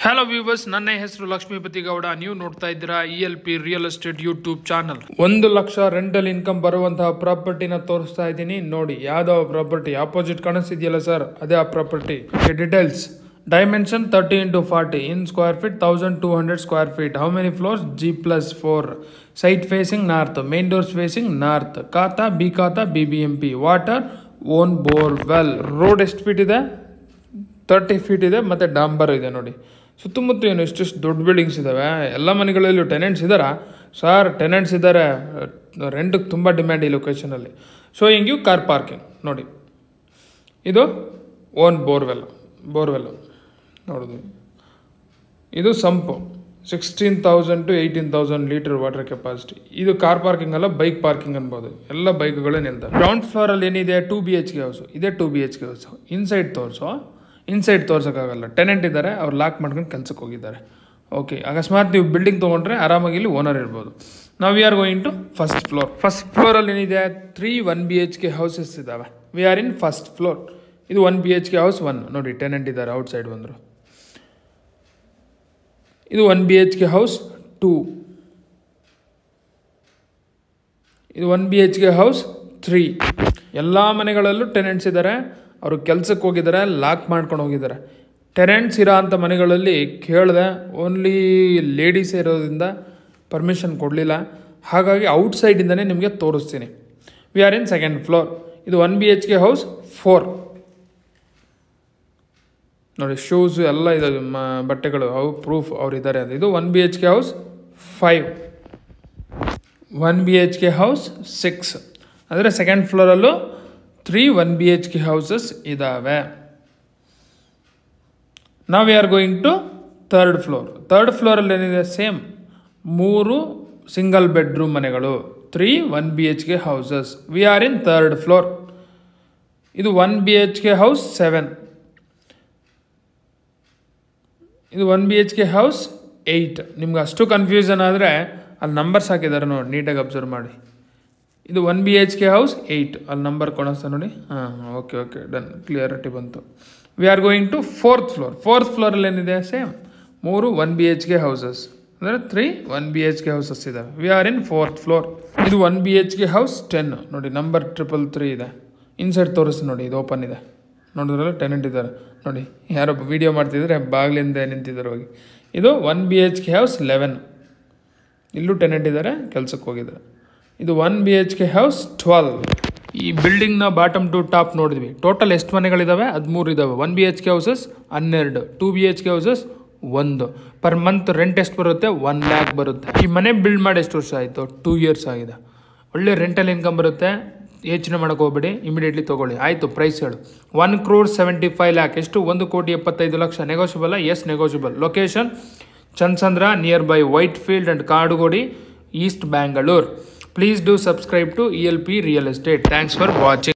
hello viewers ನನ್ನ ಹೆಸರು ಲಕ್ಷ್ಮೀಪತಿ ಗೌಡ ನೀವು ನೋಡ್ತಾ ಇದ್ದೀರಾ E L P real estate YouTube channel ಒಂದು ಲಕ್ಷ ರೆಂಟಲ್ ಇನ್ಕಮ್ ಬರುವಂತಹ ಪ್ರಾಪರ್ಟಿನ ತೋರಿಸ್ತಾ ಇದ್ದೀನಿ ನೋಡಿ ಯಾವ್ದೋ ಪ್ರಾಪರ್ಟಿ ಆಪೋಸಿಟ್ ಕಾಣಿಸ್ತಿದೆಯಲ್ಲ ಸರ್ ಅದೇ ಆ property details dimension thirty into forty in square feet thousand two hundred square feet how many floors G plus four site facing north main doors facing north khata B khata B B M P water own bore well road ಎಷ್ಟು feet ಇದೆ thirty feet ಇದೆ ಮತ್ತು ಡಾಂಬರ್ ಇದೆ ನೋಡಿ ಸುತ್ತಮುತ್ತ ಏನು ಇಷ್ಟಿಷ್ಟು ದೊಡ್ಡ ಬಿಲ್ಡಿಂಗ್ಸ್ ಇದ್ದಾವೆ ಎಲ್ಲ ಮನೆಗಳಲ್ಲೂ ಟೆನೆಂಟ್ಸ್ ಇದ್ದಾರಾ ಸರ್ ಟೆನೆಂಟ್ಸ್ ಇದ್ದಾರೆ ರೆಂಟಿಗೆ ತುಂಬ ಡಿಮ್ಯಾಂಡ್ ಈ ಲೊಕೇಶನಲ್ಲಿ ಸೊ ಹಿಂಗೆ ಕಾರ್ ಪಾರ್ಕಿಂಗ್ ನೋಡಿ ಇದು ಓನ್ ಬೋರ್ವೆಲ್ ಬೋರ್ವೆಲ್ ನೋಡೋದು ಇದು sump sixteen thousand to eighteen thousand litre water capacity ಇದು ಕಾರ್ ಪಾರ್ಕಿಂಗ್ ಅಲ್ಲ ಬೈಕ್ ಪಾರ್ಕಿಂಗ್ ಅನ್ಬೋದು ಎಲ್ಲ ಬೈಕ್ಗಳೇ ನಿಲ್ತವೆ ಗ್ರೌಂಡ್ ಫ್ಲೋರಲ್ಲಿ ಏನಿದೆ two B H K house ಇದೇ two B H K house inside ತೋರಿಸೋ ಇನ್ಸೈಡ್ ತೋರ್ಸೋಕ್ಕಾಗಲ್ಲ ಟೆನೆಂಟ್ ಇದ್ದಾರೆ ಅವ್ರು ಲಾಕ್ ಮಾಡ್ಕೊಂಡು ಕೆಲ್ಸಕ್ಕೆ ಹೋಗಿದ್ದಾರೆ ಓಕೆ ಅಕಸ್ಮಾತ್ ನೀವು ಬಿಲ್ಡಿಂಗ್ ತೊಗೊಂಡ್ರೆ ಆರಾಮಾಗಿ ಇಲ್ಲಿ ಓನರ್ ಇರ್ಬೋದು ನಾವು we are going to first floor first ಫ್ಲೋರಲ್ಲಿ ಏನಿದೆ three one B H K houses ಇದ್ದಾವೆ we are in first floor ಇದು one B H K house one ನೋಡಿ ಟೆನೆಂಟ್ ಇದ್ದಾರೆ ಔಟ್ ಸೈಡ್ ಬಂದರು ಇದು one B H K house two ಇದು one B H K house three ಎಲ್ಲ ಮನೆಗಳಲ್ಲೂ tenants ಇದ್ದಾರೆ ಅವರು ಕೆಲ್ಸಕ್ಕೆ ಹೋಗಿದ್ದಾರೆ ಲಾಕ್ ಮಾಡ್ಕೊಂಡು ಹೋಗಿದ್ದಾರೆ ಟೆನೆಂಟ್ಸ್ ಇರೋ ಅಂಥ ಮನೆಗಳಲ್ಲಿ ಕೇಳಿದೆ ಓನ್ಲಿ ಲೇಡೀಸ್ ಇರೋದ್ರಿಂದ ಪರ್ಮಿಷನ್ ಕೊಡಲಿಲ್ಲ ಹಾಗಾಗಿ ಔಟ್ಸೈಡಿಂದನೇ ನಿಮಗೆ ತೋರಿಸ್ತೀನಿ we are in second floor ಇದು one B H K house four ನೋಡಿ ಶೂಸು ಎಲ್ಲ ಇದೆ ಮ ಬಟ್ಟೆಗಳು ಅವು ಪ್ರೂಫ್ ಅವ್ರು ಇದ್ದಾರೆ ಅದು ಇದು one B H K house five one B H K house six ಅಂದರೆ ಸೆಕೆಂಡ್ ಫ್ಲೋರಲ್ಲೂ three one B H K houses ಇದ್ದಾವೆ ನಾವು we are going to third floor third ಫ್ಲೋರಲ್ಲಿ ಏನಿದೆ ಸೇಮ್ ಮೂರು ಸಿಂಗಲ್ ಬೆಡ್ರೂಮ್ ಮನೆಗಳು three one B H K houses we are in third floor ಇದು one B H K house seven ಇದು one B H K house eight ನಿಮ್ಗೆ ಅಷ್ಟು confusion ಆದರೆ ಅಲ್ಲಿ ನಂಬರ್ಸ್ ಹಾಕಿದ್ದಾರೆ ನೋಡಿ ನೀಟಾಗಿ ಅಬ್ಸರ್ವ್ ಮಾಡಿ ಇದು one B H K house eight ಅಲ್ಲಿ ನಂಬರ್ ಕೊಡಿಸ್ತಾ ನೋಡಿ ಹಾಂ ಓಕೆ ಓಕೆ ಡನ್ ಕ್ಲಿಯರಿಟಿ ಬಂತು we are going to fourth floor fourth ಫ್ಲೋರಲ್ಲಿ ಏನಿದೆ ಸೇಮ್ ಮೂರು one B H K houses ಅಂದರೆ three one B H K houses ಇದಾವೆ we are in fourth floor ಇದು one B H K house ten ನೋಡಿ number triple three ಇದೆ inside ತೋರಿಸಿ ನೋಡಿ ಇದು ಓಪನ್ ಇದೆ ನೋಡಿದ್ರಲ್ಲ ಟೆನೆಂಟ್ ಇದ್ದಾರೆ ನೋಡಿ ಯಾರೋ ವೀಡಿಯೋ ಮಾಡ್ತಿದ್ರೆ ಬಾಗಿಲಿಂದ ನಿಂತಿದ್ದಾರೆ ಹೋಗಿ ಇದು one B H K house eleven ಇಲ್ಲೂ ಟೆನೆಂಟ್ ಇದ್ದಾರೆ ಕೆಲ್ಸಕ್ಕೆ ಹೋಗಿದ್ದಾರೆ ಇದು one B H K house twelve ಈ ಬಿಲ್ಡಿಂಗ್ನ ಬಾಟಮ್ ಟು ಟಾಪ್ ನೋಡಿದ್ವಿ ಟೋಟಲ್ ಎಷ್ಟು ಮನೆಗಳಿದ್ದಾವೆ ಹದಿಮೂರು ಇದ್ದಾವೆ one B H K houses ಹನ್ನೆರಡು two B H K houses ಒಂದು ಪರ್ ಮಂತ್ ರೆಂಟ್ ಎಷ್ಟು ಬರುತ್ತೆ ಒನ್ ಲ್ಯಾಕ್ ಬರುತ್ತೆ ಈ ಮನೆ ಬಿಲ್ಡ್ ಮಾಡಿ ಎಷ್ಟು ವರ್ಷ ಆಯಿತು ಟೂ ಇಯರ್ಸ್ ಆಗಿದೆ ಒಳ್ಳೆ ರೆಂಟಲ್ ಇನ್ಕಮ್ ಬರುತ್ತೆ ಯೋಚನೆ ಮಾಡೋಕೆ ಹೋಗ್ಬೇಡಿ ಇಮಿಡಿಯೇಟ್ಲಿ ತೊಗೊಳ್ಳಿ ಆಯಿತು ಪ್ರೈಸ್ ಹೇಳು one crore seventy five lakh ಎಷ್ಟು ಒಂದು ಕೋಟಿ ಎಪ್ಪತ್ತೈದು ಲಕ್ಷ negotiable yes negotiable location Chansandra near by Whitefield and Kadugodi east Bangalore please do subscribe to E L P real estate thanks for watching